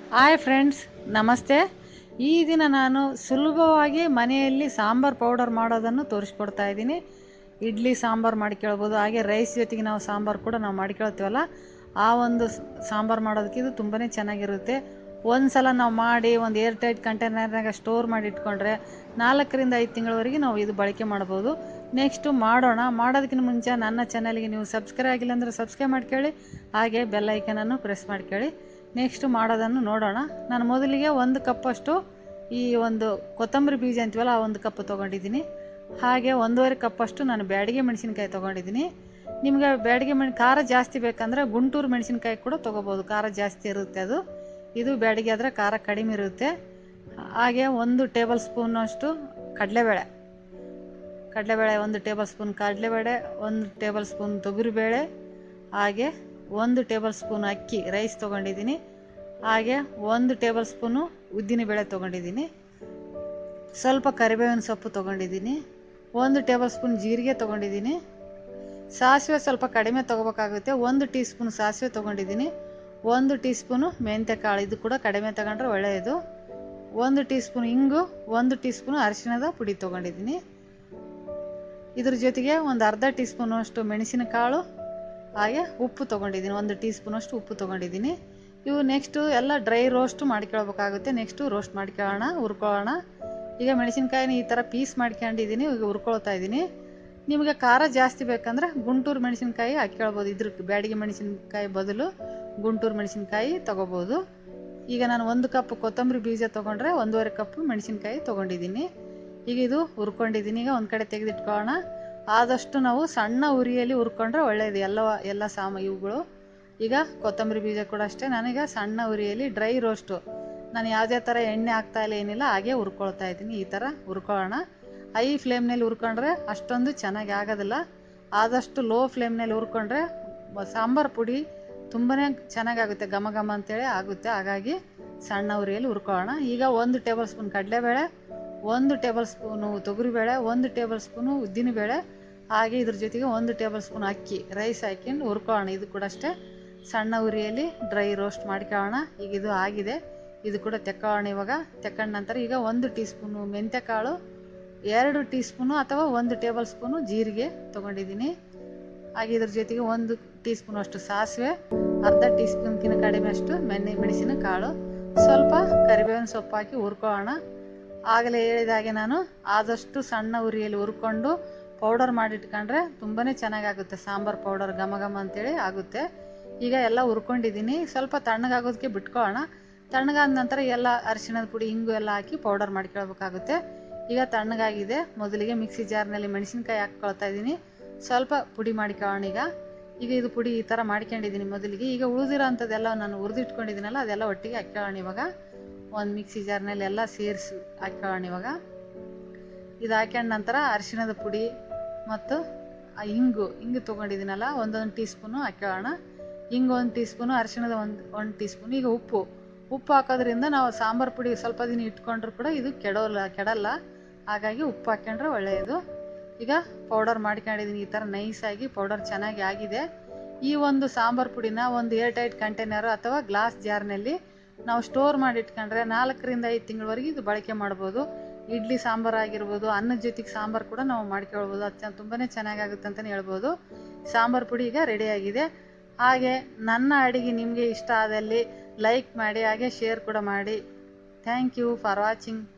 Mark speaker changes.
Speaker 1: hi friends ನಮಸ್ತೆ ಈ ದಿನ ನಾನು ಸುಲಭವಾಗಿ ಮನೆಯಲ್ಲಿ ಸಾಂಬಾರ್ ಪೌಡರ್ ಮಾಡೋದನ್ನು ತೋರಿಸ್ಕೊಡ್ತಾ ಇದ್ದೀನಿ ಇಡ್ಲಿ ಸಾಂಬಾರು ಮಾಡ್ಕೊಳ್ಬೋದು ಹಾಗೆ ರೈಸ್ ಜೊತೆಗೆ ನಾವು ಸಾಂಬಾರು ಕೂಡ ನಾವು ಮಾಡ್ಕೊಳ್ತೀವಲ್ಲ ಆ ಒಂದು ಸ್- ಸಾಂಬಾರು ಮಾಡೋದಕ್ಕೆ ಇದು ತುಂಬಾ ಚೆನ್ನಾಗಿರುತ್ತೆ ಒಂದು ಸಲ ನಾವು ಮಾಡಿ ಒಂದು ಏರ್ ಟೈಟ್ ಕಂಟೈನರ್ನಾಗ ಸ್ಟೋರ್ ಮಾಡಿ ಇಟ್ಕೊಂಡ್ರೆ ನಾಲ್ಕರಿಂದ ಐದು ತಿಂಗಳವರೆಗೆ ನಾವು ಇದು ಬಳಕೆ ಮಾಡ್ಬೋದು ನೆಕ್ಸ್ಟು ಮಾಡೋಣ ಮಾಡೋದಕ್ಕಿಂತ ಮುಂಚೆ ನನ್ನ ಚಾನಲ್ಗೆ ನೀವು ಸಬ್ಸ್ಕ್ರೈಬ್ ಆಗಿಲ್ಲ ಅಂದರೆ ಸಬ್ಸ್ಕ್ರೈಬ್ ಮಾಡ್ಕೊಳ್ಳಿ ಹಾಗೆ ಬೆಲ್ ಐಕನನ್ನು ಪ್ರೆಸ್ ಮಾಡ್ಕೊಳ್ಳಿ ನೆಕ್ಸ್ಟ್ ಮಾಡೋದನ್ನು ನೋಡೋಣ ನಾನು ಮೊದಲಿಗೆ ಒಂದು ಕಪ್ಪಷ್ಟು ಈ ಒಂದು ಕೊತ್ತಂಬರಿ ಬೀಜ ಅಂತೀವಲ್ಲ ಆ ಒಂದು ಕಪ್ ತೊಗೊಂಡಿದ್ದೀನಿ ಹಾಗೆ ಒಂದೂವರೆ ಕಪ್ಪಷ್ಟು ನಾನು ಬ್ಯಾಡಿಗೆ ಮೆಣಸಿನ್ಕಾಯಿ ತೊಗೊಂಡಿದ್ದೀನಿ ನಿಮಗೆ ಬ್ಯಾಡಿಗೆ ಮೆಣ್ ಖಾರ ಜಾಸ್ತಿ ಬೇಕಂದ್ರೆ ಗುಂಟೂರು ಮೆಣಸಿನ್ಕಾಯಿ ಕೂಡ ತೊಗೋಬೋದು ಖಾರ ಜಾಸ್ತಿ ಇರುತ್ತೆ ಅದು ಇದು ಬ್ಯಾಡಿಗೆ ಆದರೆ ಖಾರ ಕಡಿಮೆ ಇರುತ್ತೆ ಹಾಗೆ ಒಂದು ಟೇಬಲ್ ಸ್ಪೂನಷ್ಟು ಕಡಲೆಬೇಳೆ ಕಡಲೆಬೇಳೆ ಒಂದು ಟೇಬಲ್ ಸ್ಪೂನ್ ಕಡಲೆಬೇಳೆ ಒಂದು ಟೇಬಲ್ ಸ್ಪೂನ್ ತೊಗರಿಬೇಳೆ ಹಾಗೆ ಒಂದು ಟೇಬಲ್ ಸ್ಪೂನ್ ಅಕ್ಕಿ ರೈಸ್ ತೊಗೊಂಡಿದ್ದೀನಿ ಹಾಗೆ ಒಂದು ಟೇಬಲ್ ಸ್ಪೂನು ಉದ್ದಿನಬೇಳೆ ತೊಗೊಂಡಿದ್ದೀನಿ ಸ್ವಲ್ಪ ಕರಿಬೇವಿನ ಸೊಪ್ಪು ತೊಗೊಂಡಿದ್ದೀನಿ ಒಂದು ಟೇಬಲ್ ಸ್ಪೂನ್ ಜೀರಿಗೆ ತೊಗೊಂಡಿದ್ದೀನಿ ಸಾಸಿವೆ ಸ್ವಲ್ಪ ಕಡಿಮೆ ತೊಗೋಬೇಕಾಗುತ್ತೆ ಒಂದು ಟೀ ಸ್ಪೂನ್ ಸಾಸಿವೆ ತೊಗೊಂಡಿದ್ದೀನಿ ಒಂದು ಟೀ ಸ್ಪೂನು ಮೆಂತ್ಯ ಕಾಳು ಇದು ಕೂಡ ಕಡಿಮೆ ತಗೊಂಡ್ರೆ ಒಳ್ಳೆಯದು ಒಂದು ಟೀ ಸ್ಪೂನ್ ಇಂಗು ಒಂದು ಟೀ ಸ್ಪೂನ್ ಅರಿಶಿಣದ ಪುಡಿ ತೊಗೊಂಡಿದ್ದೀನಿ ಇದ್ರ ಜೊತೆಗೆ ಒಂದು ಅರ್ಧ ಟೀ ಸ್ಪೂನ್ ಅಷ್ಟು ಮೆಣಸಿನಕಾಳು ಹಾಗೆ ಉಪ್ಪು ತೊಗೊಂಡಿದ್ದೀನಿ ಒಂದು ಟೀ ಸ್ಪೂನ್ ಅಷ್ಟು ಉಪ್ಪು ತೊಗೊಂಡಿದ್ದೀನಿ ಇವು ನೆಕ್ಸ್ಟು ಎಲ್ಲ ಡ್ರೈ ರೋಸ್ಟ್ ಮಾಡ್ಕೊಳ್ಬೇಕಾಗುತ್ತೆ ನೆಕ್ಸ್ಟು ರೋಸ್ಟ್ ಮಾಡ್ಕೊಳ್ಳೋಣ ಹುರ್ಕೊಳ್ಳೋಣ ಈಗ ಮೆಣಸಿನ್ಕಾಯಿನ ಈ ಥರ ಪೀಸ್ ಮಾಡ್ಕೊಂಡಿದ್ದೀನಿ ಈಗ ಹುರ್ಕೊಳ್ತಾ ಇದ್ದೀನಿ ನಿಮಗೆ ಖಾರ ಜಾಸ್ತಿ ಬೇಕಂದ್ರೆ ಗುಂಟೂರು ಮೆಣಸಿನ್ಕಾಯಿ ಹಾಕ್ಕೊಳ್ಬೋದು ಇದ್ರ ಬ್ಯಾಡಿಗೆ ಮೆಣಸಿನ್ಕಾಯಿ ಬದಲು ಗುಂಟೂರು ಮೆಣಸಿನ್ಕಾಯಿ ತೊಗೋಬೋದು ಈಗ ನಾನು ಒಂದು ಕಪ್ ಕೊತ್ತಂಬರಿ ಬೀಜ ತೊಗೊಂಡ್ರೆ ಒಂದೂವರೆ ಕಪ್ ಮೆಣಸಿನ್ಕಾಯಿ ತೊಗೊಂಡಿದ್ದೀನಿ ಈಗ ಇದು ಹುರ್ಕೊಂಡಿದ್ದೀನಿ ಈಗ ಒಂದು ಕಡೆ ತೆಗೆದಿಟ್ಕೊಳ್ಳೋಣ ಆದಷ್ಟು ನಾವು ಸಣ್ಣ ಉರಿಯಲ್ಲಿ ಹುರ್ಕೊಂಡ್ರೆ ಒಳ್ಳೆಯದು ಎಲ್ಲ ಎಲ್ಲ ಸಾಮ ಇವುಗಳು ಈಗ ಕೊತ್ತಂಬರಿ ಬೀಜ ಕೂಡ ಅಷ್ಟೇ ನಾನೀಗ ಸಣ್ಣ ಉರಿಯಲ್ಲಿ ಡ್ರೈ ರೋಸ್ಟು ನಾನು ಯಾವುದೇ ಥರ ಎಣ್ಣೆ ಹಾಕ್ತಾ ಇಲ್ಲ ಏನಿಲ್ಲ ಹಾಗೆ ಹುರ್ಕೊಳ್ತಾ ಇದ್ದೀನಿ ಈ ಥರ ಹುರ್ಕೊಳ್ಳೋಣ ಹೈ ಫ್ಲೇಮ್ನಲ್ಲಿ ಹುರ್ಕೊಂಡ್ರೆ ಅಷ್ಟೊಂದು ಚೆನ್ನಾಗಿ ಆಗೋದಿಲ್ಲ ಆದಷ್ಟು ಲೋ ಫ್ಲೇಮ್ನಲ್ಲಿ ಹುರ್ಕೊಂಡ್ರೆ ಸಾಂಬಾರು ಪುಡಿ ತುಂಬಾ ಚೆನ್ನಾಗಾಗುತ್ತೆ ಘಮ ಘಮ ಅಂತೇಳಿ ಆಗುತ್ತೆ ಹಾಗಾಗಿ ಸಣ್ಣ ಉರಿಯಲ್ಲಿ ಹುರ್ಕೊಳ್ಳೋಣ ಈಗ ಒಂದು ಟೇಬಲ್ ಸ್ಪೂನ್ ಕಡಲೆಬೇಳೆ ಒಂದು ಟೇಬಲ್ ಸ್ಪೂನು ತೊಗರಿಬೇಳೆ ಒಂದು ಟೇಬಲ್ ಸ್ಪೂನು ಉದ್ದಿನಬೇಳೆ ಹಾಗೆ ಇದ್ರ ಜೊತೆಗೆ ಒಂದು ಟೇಬಲ್ ಸ್ಪೂನ್ ಅಕ್ಕಿ ರೈಸ್ ಹಾಕ್ಕೊಂಡು ಹುರ್ಕೊಳ್ಳೋಣ ಇದು ಕೂಡ ಅಷ್ಟೇ ಸಣ್ಣ ಉರಿಯಲ್ಲಿ ಡ್ರೈ ರೋಸ್ಟ್ ಮಾಡ್ಕೊಳ್ಳೋಣ ಈಗ ಇದು ಆಗಿದೆ ಇದು ಕೂಡ ತೆಕ್ಕೊಳ್ಳೋಣ ಇವಾಗ ತೆಕ್ಕೊಂಡ ನಂತರ ಈಗ ಒಂದು ಟೀ ಸ್ಪೂನು ಮೆಂತ್ಯಕಾಳು ಎರಡು ಟೀ ಸ್ಪೂನು ಅಥವಾ ಒಂದು ಟೇಬಲ್ ಸ್ಪೂನು ಜೀರಿಗೆ ತೊಗೊಂಡಿದ್ದೀನಿ ಹಾಗೆ ಇದ್ರ ಜೊತೆಗೆ ಒಂದು ಟೀ ಸ್ಪೂನ್ ಅಷ್ಟು ಸಾಸಿವೆ ಅರ್ಧ ಟೀ ಸ್ಪೂನ್ಕಿಂತ ಕಡಿಮೆ ಅಷ್ಟು ಮೆನ್ನೆ ಮೆಣಸಿನ ಕಾಳು ಸ್ವಲ್ಪ ಕರಿಬೇವಿನ ಸೊಪ್ಪು ಹಾಕಿ ಹುರ್ಕೊಳ್ಳೋಣ ಆಗಲೇ ಹೇಳಿದ ಹಾಗೆ ನಾನು ಆದಷ್ಟು ಸಣ್ಣ ಉರಿಯಲ್ಲಿ ಹುರ್ಕೊಂಡು ಪೌಡರ್ ಮಾಡಿಟ್ಕೊಂಡ್ರೆ ತುಂಬಾ ಚೆನ್ನಾಗಾಗುತ್ತೆ ಸಾಂಬಾರು ಪೌಡರ್ ಘಮ ಘಮ ಅಂತೇಳಿ ಆಗುತ್ತೆ ಈಗ ಎಲ್ಲ ಹುರ್ಕೊಂಡಿದ್ದೀನಿ ಸ್ವಲ್ಪ ತಣ್ಣಗಾಗೋದಕ್ಕೆ ಬಿಟ್ಕೊಳ್ಳೋಣ ತಣ್ಣಗಾದ ನಂತರ ಎಲ್ಲ ಅರಿಶಿಣದ ಪುಡಿ ಹಿಂಗು ಎಲ್ಲ ಹಾಕಿ ಪೌಡರ್ ಮಾಡ್ಕೊಳ್ಬೇಕಾಗುತ್ತೆ ಈಗ ತಣ್ಣಗಾಗಿದೆ ಮೊದಲಿಗೆ ಮಿಕ್ಸಿ ಜಾರ್ನಲ್ಲಿ ಮೆಣಸಿನ್ಕಾಯಿ ಹಾಕ್ಕೊಳ್ತಾ ಇದ್ದೀನಿ ಸ್ವಲ್ಪ ಪುಡಿ ಮಾಡ್ಕೊಳ್ಳೋಣ ಈಗ ಈಗ ಇದು ಪುಡಿ ಈ ಥರ ಮಾಡ್ಕೊಂಡಿದ್ದೀನಿ ಮೊದಲಿಗೆ ಈಗ ಉಳಿದಿರೋ ಅಂಥದ್ದೆಲ್ಲ ನಾನು ಹುರಿದಿಟ್ಕೊಂಡಿದ್ದೀನಲ್ಲ ಅದೆಲ್ಲ ಒಟ್ಟಿಗೆ ಹಾಕ್ಕೊಳ್ಳೋಣ ಇವಾಗ ಒಂದು ಮಿಕ್ಸಿ ಜಾರ್ನಲ್ಲಿ ಎಲ್ಲ ಸೇರಿಸಿ ಹಾಕ್ಕೊಳ್ಳೋಣ ಇವಾಗ ಇದು ಹಾಕ್ಕೊಂಡ ನಂತರ ಅರಿಶಿಣದ ಪುಡಿ ಮತ್ತು ಆ ಹಿಂಗು ಹಿಂಗು ತೊಗೊಂಡಿದ್ದೀನಲ್ಲ ಒಂದೊಂದು ಟೀ ಸ್ಪೂನು ಹಾಕ್ಕೊಳ್ಳೋಣ ಹಿಂಗು ಒಂದು ಟೀ ಸ್ಪೂನು ಅರಿಶಿಣದ ಒಂದು ಒಂದು ಟೀ ಸ್ಪೂನು ಈಗ ಉಪ್ಪು ಉಪ್ಪು ಹಾಕೋದ್ರಿಂದ ನಾವು ಸಾಂಬಾರು ಪುಡಿ ಸ್ವಲ್ಪ ದಿನ ಇಟ್ಕೊಂಡ್ರು ಕೂಡ ಇದು ಕೆಡೋಲ್ಲ ಕೆಡಲ್ಲ ಹಾಗಾಗಿ ಉಪ್ಪು ಹಾಕ್ಕೊಂಡ್ರೆ ಒಳ್ಳೆಯದು ಈಗ ಪೌಡರ್ ಮಾಡ್ಕೊಂಡಿದ್ದೀನಿ ಈ ಥರ ನೈಸಾಗಿ ಪೌಡರ್ ಚೆನ್ನಾಗಿ ಆಗಿದೆ ಈ ಒಂದು ಸಾಂಬಾರು ಪುಡಿನ ಒಂದು ಏರ್ ಟೈಟ್ ಕಂಟೈನರ್ ಅಥವಾ ಗ್ಲಾಸ್ ಜಾರ್ನಲ್ಲಿ ನಾವು ಸ್ಟೋರ್ ಮಾಡಿ ಇಟ್ಕೊಂಡ್ರೆ ನಾಲ್ಕರಿಂದ ಐದು ತಿಂಗಳವರೆಗೆ ಇದು ಬಳಕೆ ಮಾಡ್ಬೋದು ಇಡ್ಲಿ ಸಾಂಬಾರು ಆಗಿರ್ಬೋದು ಅನ್ನದ ಜೊತೆಗೆ ಸಾಂಬಾರು ಕೂಡ ನಾವು ಮಾಡ್ಕೊಳ್ಬೋದು ಅದು ತುಂಬಾ ಚೆನ್ನಾಗಾಗುತ್ತೆ ಅಂತಲೇ ಹೇಳ್ಬೋದು ಸಾಂಬಾರು ಪುಡಿ ಈಗ ರೆಡಿಯಾಗಿದೆ ಹಾಗೆ ನನ್ನ ಅಡಿಗೆ ನಿಮಗೆ ಇಷ್ಟ ಆದಲ್ಲಿ ಲೈಕ್ ಮಾಡಿ ಹಾಗೆ ಶೇರ್ ಕೂಡ ಮಾಡಿ ಥ್ಯಾಂಕ್ ಯು ಫಾರ್ ವಾಚಿಂಗ್